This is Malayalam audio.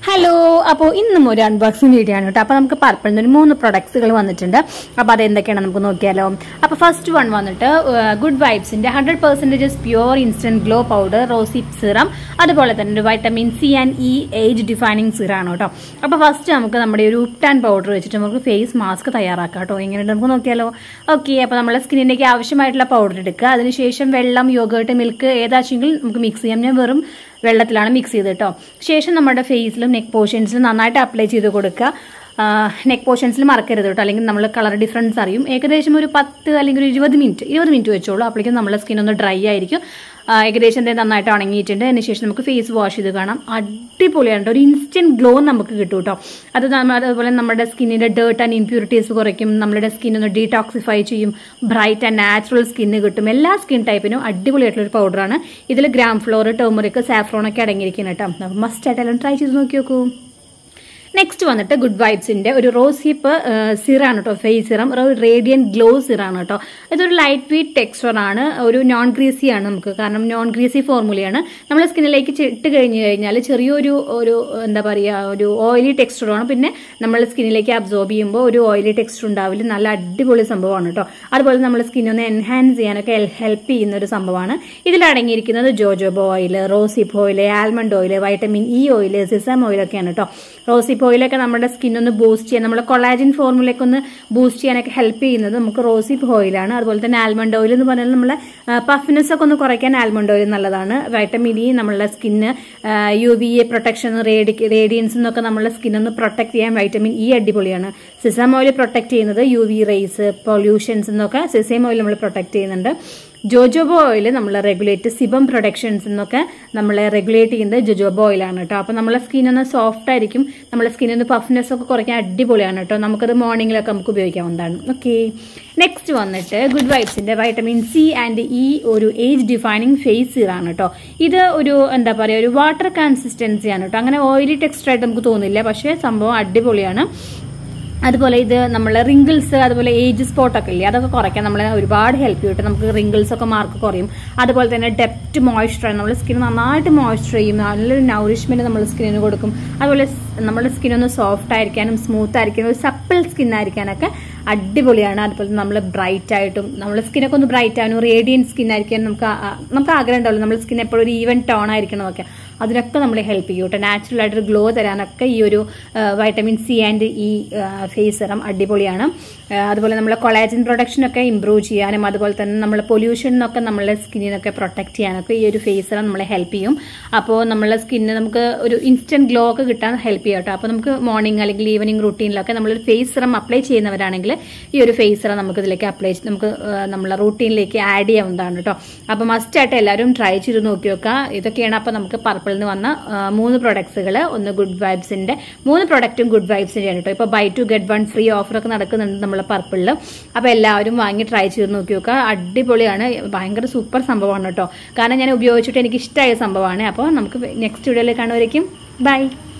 ഹലോ അപ്പോൾ ഇന്നും ഒരു അൺബോക്സിംഗ് വീഡിയോ ആണ് കേട്ടോ അപ്പോൾ നമുക്ക് പർപ്പിൾ നിന്ന് ഒരു മൂന്ന് പ്രൊഡക്ട്സുകൾ വന്നിട്ടുണ്ട് അപ്പോൾ അത് എന്തൊക്കെയാണ് നമുക്ക് നോക്കിയാലോ അപ്പോൾ ഫസ്റ്റ് വൺ വന്നിട്ട് ഗുഡ് വൈബ്സിന്റെ hundred percentage pure instant glow powder rosy serum അതുപോലെ തന്നെ ഒരു vitamin C and E age defining സിറാണ് കേട്ടോ അപ്പോൾ ഫസ്റ്റ് നമുക്ക് നമ്മുടെ ഒരു ഉപ്ടാൻ പൗഡർ വെച്ചിട്ട് നമുക്ക് ഫേസ് മാസ്ക് തയ്യാറാക്കാം കേട്ടോ എങ്ങനെയുണ്ട് നമുക്ക് നോക്കിയാലോ ഓക്കെ അപ്പോൾ നമ്മളെ സ്കിന്നിലേക്ക് ആവശ്യമായിട്ടുള്ള പൗഡർ എടുക്കുക അതിനുശേഷം വെള്ളം യോഗേട്ട് മിൽക്ക് ഏതാച്ചെങ്കിൽ നമുക്ക് മിക്സ് ചെയ്യാം ഞാൻ വെറും വെള്ളത്തിലാണ് മിക്സ് ചെയ്ത് കേട്ടോ ശേഷം നമ്മുടെ ഫേസിലും നെക്ക് പോർഷൻസിലും നന്നായിട്ട് അപ്ലൈ ചെയ്ത് കൊടുക്കുക നെക്ക് പോർഷൻസിൽ മറക്കരുത് കേട്ടോ അല്ലെങ്കിൽ നമ്മൾ കളർ ഡിഫറൻസ് അറിയും ഏകദേശം ഒരു പത്ത് അല്ലെങ്കിൽ ഒരു ഇരുപത് മിനിറ്റ് ഇരുപത് മിനിറ്റ് വെച്ചോളൂ അപ്പോഴേക്കും നമ്മുടെ സ്കിൻ ഒന്ന് ഡ്രൈ ആയിരിക്കും ആ, ഏകദേശം എന്താ നന്നായിട്ട് ഉണങ്ങിയിട്ടുണ്ട് അതിനുശേഷം നമുക്ക് ഫേസ് വാഷ് ചെയ്ത് കാണാം അടിപൊളിയാണ് കേട്ടോ. ഒരു ഇൻസ്റ്റന്റ് ഗ്ലോ നമുക്ക് കിട്ടും കേട്ടോ അത് നമ്മ- അതുപോലെ നമ്മുടെ സ്കിന്നിന്റെ ഡേർട്ട് ആൻഡ് ഇംപ്യൂരിറ്റീസ് കുറയ്ക്കും നമ്മുടെ സ്കിൻ ഒന്ന് ഡീടോക്സിഫൈ ചെയ്യും ബ്രൈറ്റ് ആൻഡ് നാച്ചുറൽ സ്കിന്ന് കിട്ടും എല്ലാ സ്കിൻ ടൈപ്പിനും അടിപൊളിയായിട്ടുള്ള ഒരു പൗഡറാണ് ഇതിൽ ഗ്രാം ഫ്ലോർ ടേമറിക് സാഫ്രോൺ ഒക്കെ അടങ്ങിയിരിക്കുന്നത് കേട്ടോ മസ്റ്റ് ആയിട്ടെല്ലാം ട്രൈ ചെയ്ത് നോക്കി നോക്കൂ നെക്സ്റ്റ് വന്നിട്ട് ഗുഡ് വൈബ്സിന്റെ ഒരു റോസ് ഹിപ്പ് സിറാണ് കേട്ടോ ഫേസ് സിറം റേഡിയൻ ഗ്ലോ സിറാണ് കേട്ടോ ഇതൊരു ലൈറ്റ് വെയിറ്റ് ടെക്സ്ചർ ആണ് ഒരു നോൺ ഗ്രീസി ആണ് നമുക്ക് കാരണം നോൺ ഗ്രീസി ഫോർമുലയാണ് നമ്മുടെ സ്കിന്നിലേക്ക് ഇട്ട് കഴിഞ്ഞ് കഴിഞ്ഞാൽ ചെറിയൊരു ഒരു എന്താ പറയുക ഒരു ഓയിലി ടെക്സ്ചറാണ് പിന്നെ നമ്മൾ സ്കിന്നിലേക്ക് അബ്സോർബ് ചെയ്യുമ്പോൾ ഒരു ഓയിലി ടെക്സ്ചർ ഉണ്ടാവില്ല നല്ല അടിപൊളി സംഭവമാണ് കേട്ടോ അതുപോലെ നമ്മുടെ സ്കിൻ ഒന്ന് എൻഹാൻസ് ചെയ്യാനൊക്കെ ഹെൽപ്പ് ചെയ്യുന്ന ഒരു സംഭവമാണ് ഇതിൽ അടങ്ങിയിരിക്കുന്നത് jojoba oil rosehip oil almond oil vitamin E oil sesame ഓയിലൊക്കെയാണ് കേട്ടോ റോസിപ്പ് ഓയിലൊക്കെ നമ്മുടെ സ്കിൻ ഒന്ന് ബൂസ്റ്റ് ചെയ്യാൻ നമ്മുടെ കൊളാജിൻ ഫോർമുലയൊക്കെ ഒന്ന് ബൂസ്റ്റ് ചെയ്യാനൊക്കെ ഹെൽപ്പ് ചെയ്യുന്നത് നമുക്ക് റോസിപ്പ് ഓയിലാണ് അതുപോലെ തന്നെ ആൽമണ്ട് ഓയിൽ എന്ന് പറഞ്ഞാൽ നമ്മളെ പഫിനെസ് ഒക്കെ ഒന്ന് കുറയ്ക്കാൻ ആൽമണ്ട് ഓയിൽ നല്ലതാണ് വൈറ്റമിൻ ഇ നമ്മളുടെ skin U V A protection റേഡി റേഡിയൻസ് എന്നൊക്കെ നമ്മളെ സ്കിൻ ഒന്ന് പ്രൊട്ടക്ട് ചെയ്യാൻ വൈറ്റമിൻ ഇ അടിപൊളിയാണ് സിസം ഓയിൽ പ്രൊട്ടക്ട് ചെയ്യുന്നത് യു വി റേസ് പൊല്യൂഷൻസ് എന്നൊക്കെ സിസം ഓയിൽ നമ്മൾ പ്രൊട്ടക്ട് ചെയ്യുന്നുണ്ട് ജോജോബോ ഓയിൽ നമ്മൾ റെഗുലേറ്റ് സിബം പ്രൊഡക്ഷൻസ് എന്നൊക്കെ നമ്മൾ റെഗുലേറ്റ് ചെയ്യുന്നത് ജോജോബോ ഓയിലാണ് കേട്ടോ അപ്പോൾ നമ്മളെ സ്കിൻ ഒന്ന് സോഫ്റ്റ് ആയിരിക്കും നമ്മളെ സ്കിന്നിന് പഫ്നെസ് ഒക്കെ കുറയ്ക്കാൻ അടിപൊളിയാണ് കേട്ടോ നമുക്കത് മോർണിംഗിലൊക്കെ നമുക്ക് ഉപയോഗിക്കാവുന്നതാണ് ഓക്കെ നെക്സ്റ്റ് വന്നിട്ട് ഗുഡ് വൈബ്സിന്റെ വൈറ്റമിൻ സി ആൻഡ് ഇ ഒരു ഏജ് ഡിഫൈനിങ് ഫേസ് സീറാണ് കേട്ടോ ഇത് ഒരു എന്താ പറയുക ഒരു വാട്ടർ കൺസിസ്റ്റൻസിയാണ് കേട്ടോ അങ്ങനെ ഓയിലി ടെക്സ്ചർ ആയിട്ട് നമുക്ക് തോന്നില്ല പക്ഷേ സംഭവം അടിപൊളിയാണ് അതുപോലെ ഇത് നമ്മളെ റിങ്കിൾസ് അതുപോലെ ഏജ് സ്പോട്ട് ഒക്കെ ഇല്ലേ അതൊക്കെ കുറയ്ക്കാൻ നമ്മളെ ഒരുപാട് ഹെൽപ്പ് ചെയ്യും കേട്ടോ നമുക്ക് റിങ്കിൾസ് ഒക്കെ മാർക്ക് കുറയും അതുപോലെ തന്നെ ഡെപ്റ്റ് മോയ്സ്ചർ നമ്മുടെ സ്കിൻ നന്നായിട്ട് മോയ്സ്ചർ ചെയ്യും നല്ലൊരു നൗറിഷ്മെന്റ് നമ്മുടെ സ്കിന്നിന് കൊടുക്കും അതുപോലെ സ് നമ്മുടെ സ്കിൻ ഒന്ന് സോഫ്റ്റ് ആയിരിക്കാനും സ്മൂത്ത് ആയിരിക്കാനും ഒരു സപ്പിൾ സ്കിൻ ആയിരിക്കാനൊക്കെ അടിപൊളിയാണ് അതുപോലെ നമ്മൾ ബ്രൈറ്റ് ആയിട്ടും നമ്മുടെ സ്കിനൊക്കെ ഒന്ന് ബ്രൈറ്റ് ആകാനും റേഡിയൻ സ്കിൻ ആയിരിക്കാനും നമുക്ക് ആ- ആ- നമുക്ക് ആഗ്രഹം ഉണ്ടാവില്ല നമ്മുടെ സ്കിൻ എപ്പോഴും ഒരു ഈവൻ ടോൺ ആയിരിക്കണമൊക്കെ അതിനൊക്കെ നമ്മളെ ഹെൽപ്പ് ചെയ്യും കേട്ടോ നാച്ചുറൽ ആയിട്ടൊരു ഗ്ലോ തരാനൊക്കെ ഈ ഒരു vitamin C and E face serum അടിപൊളിയാണ് ആ, അതുപോലെ നമ്മളെ കൊളാജൻ പ്രൊഡക്ഷനൊക്കെ ഇമ്പ്രൂവ് ചെയ്യാനും അതുപോലെ തന്നെ നമ്മളെ പൊല്യൂഷനൊക്കെ നമ്മളെ സ്കിന്നിനൊക്കെ പ്രൊട്ടക്ട് ചെയ്യാനൊക്കെ ഈ ഒരു ഫേസ് സെറം നമ്മളെ ഹെൽപ്പ് ചെയ്യും അപ്പോൾ നമ്മളെ സ്കിന്നിന് നമുക്ക് ഒരു ഇൻസ്റ്റന്റ് ഗ്ലോ ഒക്കെ കിട്ടാൻ ഹെൽപ്പ് ചെയ്യും കേട്ടോ അപ്പോൾ നമുക്ക് മോർണിംഗ് അല്ലെങ്കിൽ ഈവനിങ് റുട്ടീനിലൊക്കെ നമ്മളൊരു ഫേസ് സെറം അപ്ലൈ ചെയ്യുന്നവരാണെങ്കിൽ ഈ ഒരു ഫേസ് സെറം നമുക്ക് ഇതിലേക്ക് അപ്ലൈ നമുക്ക് ആ, നമ്മളെ റൂട്ടീനിലേക്ക് ആഡ് ചെയ്യാവുന്നതാണ് കേട്ടോ അപ്പോൾ മസ്റ്റ് ആയിട്ട് എല്ലാവരും ട്രൈ ചെയ്ത് നോക്കി നോക്കുക ഇതൊക്കെയാണ് അപ്പോൾ നമുക്ക് പർപ്പിളിൽ നിന്ന് വന്ന ആ, മൂന്ന് പ്രൊഡക്ട്സുകൾ ഒന്ന് ഗുഡ് വൈബ്സിന്റെ മൂന്ന് പ്രൊഡക്റ്റും ഗുഡ് വൈബ്സിന്റെ ആണ് കേട്ടോ ഇപ്പോൾ buy two get one free offer ഒക്കെ നടക്കുന്നുണ്ട് നമ്മളെ പർപ്പിളിൽ അപ്പോൾ എല്ലാവരും വാങ്ങി ട്രൈ ചെയ്ത് നോക്കി നോക്കുക അടിപൊളിയാണ് ഭയങ്കര സൂപ്പർ സംഭവമാണ് കേട്ടോ കാരണം ഞാൻ ഉപയോഗിച്ചിട്ട് എനിക്ക് ഇഷ്ടമായ സംഭവമാണ് അപ്പോൾ നമുക്ക് നെക്സ്റ്റ് വീഡിയോയിൽ കാണുമായിരിക്കും ബൈ